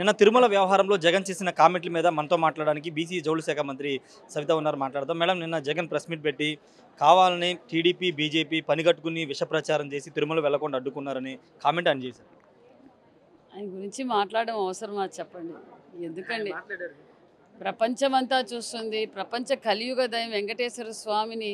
నిన్న తిరుమల వ్యవహారంలో జగన్ చేసిన కామెంట్ల మీద మనతో మాట్లాడడానికి బీసీ జౌళి శాఖ మంత్రి సవిత ఉన్నారు మాట్లాడదాం మేడం నిన్న జగన్ ప్రెస్ మీట్ పెట్టి కావాలని టీడీపీ బీజేపీ పనిగట్టుకుని విష ప్రచారం చేసి తిరుమల వెళ్లకుండా అడ్డుకున్నారని కామెంట్ ఆయన చేశారు ఆయన గురించి మాట్లాడడం అవసరమా చెప్పండి ఎందుకండి ప్రపంచమంతా చూస్తుంది ప్రపంచ కలియుగ దయం వెంకటేశ్వర స్వామిని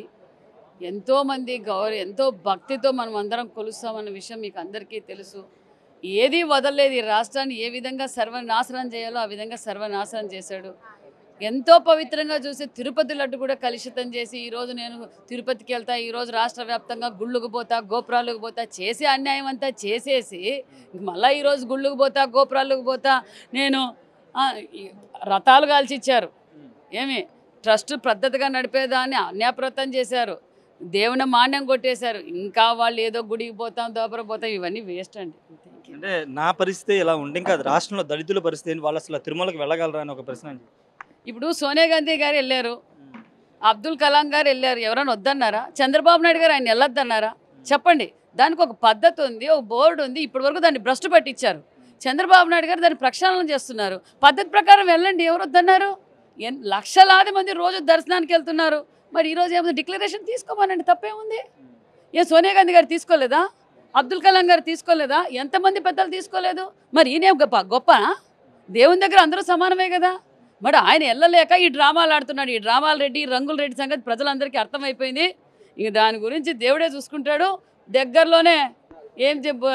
ఎంతోమంది గౌరవ ఎంతో భక్తితో మనం అందరం కొలుస్తామన్న విషయం మీకు అందరికీ తెలుసు ఏది వదలలేదు ఈ రాష్ట్రాన్ని ఏ విధంగా సర్వనాశనం చేయాలో ఆ విధంగా సర్వనాశనం చేశాడు ఎంతో పవిత్రంగా చూసి తిరుపతి లడ్డు కూడా కలుషితం చేసి ఈరోజు నేను తిరుపతికి వెళ్తా ఈరోజు రాష్ట్ర వ్యాప్తంగా గుళ్ళకు పోతా గోపురాలకు పోతా చేసే అన్యాయం అంతా చేసేసి మళ్ళీ ఈరోజు గుళ్ళకు పోతా గోపురాలకు పోతా నేను ఆ, ఈ రథాలు కాల్చి ఇచ్చారు ఏమి ట్రస్ట్ పద్ధతిగా నడిపేదాన్ని అన్యాప్రతం చేశారు దేవుని మాన్యం కొట్టేశారు ఇంకా వాళ్ళు ఏదో గుడికి పోతాం దోపర పోతాం ఇవన్నీ వేస్ట్ అండి Thank you. అంటే నా పరిస్థితి ఇలా ఉంటే ఇంకా రాష్ట్రంలో దళితుల పరిస్థితి ఏంటి వాళ్ళు అసలు తిరుమలకి వెళ్ళగలరా అని ఒక ప్రశ్న ఆయన ఇప్పుడు సోనియా గాంధీ గారు వెళ్ళారు అబ్దుల్ కలాం గారు వెళ్ళారు ఎవరైనా వద్దన్నారా చంద్రబాబు నాయుడు గారు ఆయన వెళ్ళొద్దన్నారా చెప్పండి దానికి ఒక పద్ధతి ఉంది ఒక బోర్డు ఉంది ఇప్పటి వరకు దాన్ని భ్రష్టు పట్టించారు చంద్రబాబు నాయుడు గారు దాన్ని ప్రక్షాళన చేస్తున్నారు పద్ధతి ప్రకారం వెళ్ళండి ఎవరు వద్దన్నారు ఎన్ లక్షలాది మంది రోజు దర్శనానికి వెళ్తున్నారు మరి ఈరోజు ఏమైనా డిక్లరేషన్ తీసుకోమనండి తప్పేముంది ఏ సోనియా గాంధీ గారు తీసుకోలేదా అబ్దుల్ కలాం గారు తీసుకోలేదా ఎంతమంది పెద్దలు తీసుకోలేదు మరి ఈయనే గొప్ప గొప్పనా దేవుని దగ్గర అందరూ సమానమే కదా మరి ఆయన వెళ్ళలేక ఈ డ్రామాలు ఆడుతున్నాడు ఈ డ్రామాల రెడ్డి రంగుల రెడ్డి సంగతి ప్రజలందరికీ అర్థమైపోయింది ఇక దాని గురించి దేవుడే చూసుకుంటాడు దగ్గరలోనే ఏం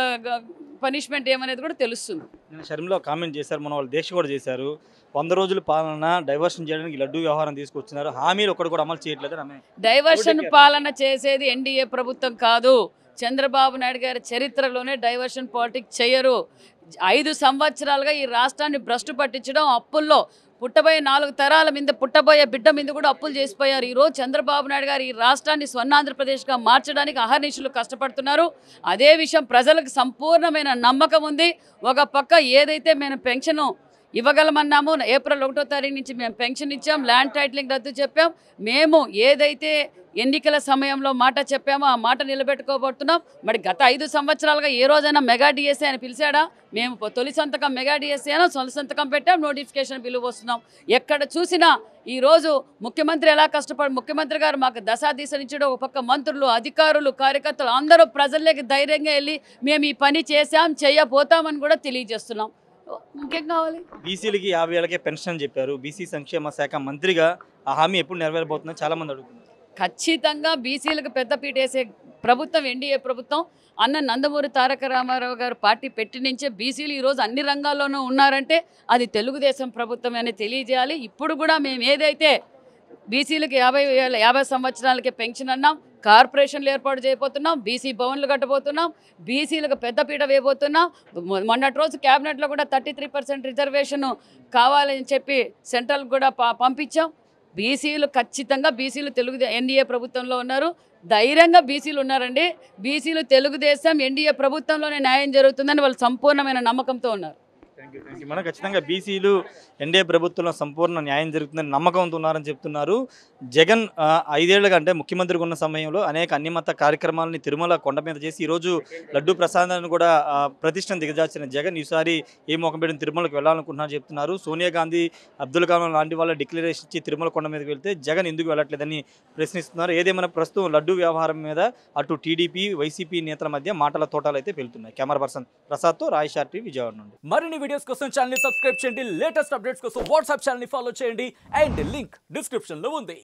పనిష్మెంట్ ఏమనేది కూడా తెలుస్తుంది నేను షర్మిలో కామెంట్ చేశారు మన వాళ్ళు దీక్ష కూడా చేశారు వంద రోజుల పాలన డైవర్షన్ చేయడానికి లడ్డు వ్యవహారం తీసుకొచ్చినారు హామీలు ఒక్కటి కూడా అమలు చేయట్లేదు ఆమె డైవర్షన్ ఓకే. పాలన చేసేది ఎన్డీఏ ప్రభుత్వం కాదు చంద్రబాబు నాయుడు గారి చరిత్రలోనే డైవర్షన్ పాలిటిక్స్ చేయరు ఐదు సంవత్సరాలుగా ఈ రాష్ట్రాన్ని భ్రష్టు పట్టించడం అప్పుల్లో పుట్టబోయే నాలుగు తరాల మీద పుట్టబోయే బిడ్డ మీద కూడా అప్పులు చేసిపోయారు ఈరోజు చంద్రబాబు నాయుడు గారు ఈ రాష్ట్రాన్ని స్వర్ణాంధ్రప్రదేశ్గా మార్చడానికి అహర్నిశలు కష్టపడుతున్నారు అదే విషయం ప్రజలకు సంపూర్ణమైన నమ్మకం ఉంది ఒక పక్క ఏదైతే మేము పెన్షన్ ఇవ్వగలమన్నాము ఏప్రిల్ ఒకటో తారీఖు నుంచి మేము పెన్షన్ ఇచ్చాం ల్యాండ్ టైటిలింగ్ రద్దు చెప్పాం మేము ఏదైతే ఎన్నికల సమయంలో మాట చెప్పామో ఆ మాట నిలబెట్టుకోబోతున్నాం మరి గత ఐదు సంవత్సరాలుగా ఏ రోజైనా మెగా డిఎస్ఏ అని పిలిచాడా మేము పొ- తొలి సంతకం మెగా డిఎస్ఏ అయినా తొలి సంతకం పెట్టాం నోటిఫికేషన్ బిల్లు వస్తున్నాం ఎక్కడ చూసినా ఈరోజు ముఖ్యమంత్రి ఎలా కష్టపడి ముఖ్యమంత్రి గారు మాకు దశా దిశనిచ్చడం ఒక పక్క మంత్రులు అధికారులు కార్యకర్తలు అందరూ ప్రజల్లోకి ధైర్యంగా వెళ్ళి మేము ఈ పని చేశాం చేయబోతామని కూడా తెలియజేస్తున్నాం ఇంకేం కావాలి బీసీలకి యాభై ఏళ్ళకే పెన్షన్ అని చెప్పారు బీసీ సంక్షేమ శాఖ మంత్రిగా ఆ హామీ ఎప్పుడు నెరవేరబోతుందో చాలా మంది అడుగుతున్నారు ఖచ్చితంగా బీసీలకు పెద్దపీట వేసే ప్రభుత్వం ఎన్డీఏ ప్రభుత్వం అన్న నందమూరి తారక రామారావు గారు పార్టీ పెట్టి నుంచే బీసీలు ఈరోజు అన్ని రంగాల్లోనూ ఉన్నారంటే అది తెలుగుదేశం ప్రభుత్వం అని తెలియజేయాలి ఇప్పుడు కూడా మేము ఏదైతే బీసీలకు యాభై వేల యాభై సంవత్సరాలకే పెన్షన్ అన్నాం కార్పొరేషన్లు ఏర్పాటు చేయబోతున్నాం బీసీ భవన్లు కట్టబోతున్నాం బీసీలకు పెద్దపీట వేయబోతున్నాం మొ- మొన్నటి రోజు క్యాబినెట్లో కూడా థర్టీ త్రీ పర్సెంట్ రిజర్వేషన్ కావాలని చెప్పి సెంట్రల్ కూడా ప- పంపించాం బీసీలు ఖచ్చితంగా బీసీలు తెలుగు ఎన్డీఏ ప్రభుత్వంలో ఉన్నారు ధైర్యంగా బీసీలు ఉన్నారండి బీసీలు తెలుగుదేశం ఎన్డీఏ ప్రభుత్వంలోనే న్యాయం జరుగుతుందని వాళ్ళు సంపూర్ణమైన నమ్మకంతో ఉన్నారు thank you thank you madam ఖచ్చితంగా బీసీలు ఎన్డీఏ ప్రభుత్వంలో సంపూర్ణ న్యాయం జరుగుతుందని నమ్మకంతో ఉన్నారని చెప్తున్నారు జగన్ ఆ, ఐదేళ్లుగా అంటే ముఖ్యమంత్రిగా ఉన్న సమయంలో అనేక అన్యమత కార్యక్రమాలని తిరుమల కొండ మీద చేసి ఈరోజు లడ్డు ప్రసాదాన్ని కూడా ఆ, ప్రతిష్టను దిగజార్చిన జగన్ ఈసారి ఏ మొఖం పెట్టి తిరుమలకు వెళ్ళాలనుకుంటున్నారు చెప్తున్నారు సోనియా గాంధీ అబ్దుల్ కలాం లాంటి వాళ్ళ డిక్లరేషన్ ఇచ్చి తిరుమల కొండ మీదకి వెళ్తే జగన్ ఎందుకు వెళ్ళట్లేదని ప్రశ్నిస్తున్నారు ఏదేమైనా ప్రస్తుతం లడ్డు వ్యవహారం మీద అటు టీడీపీ వైసీపీ నేతల మధ్య మాటల తోటాలు అయితే పెళ్తున్నాయి కెమెరా పర్సన్ ప్రసాద్తో రాయశార్ టీవీ విజయవాడ నుండి మరిన్ని వీడియోస్ కోసం ఛానల్ సబ్స్క్రైబ్ చేయండి లేటెస్ట్ అప్డేట్స్ కోసం వాట్సాప్ ఛానల్ ఫాలో చేయండి అండ్ లింక్ డిస్క్రిప్షన్ లో ఉంది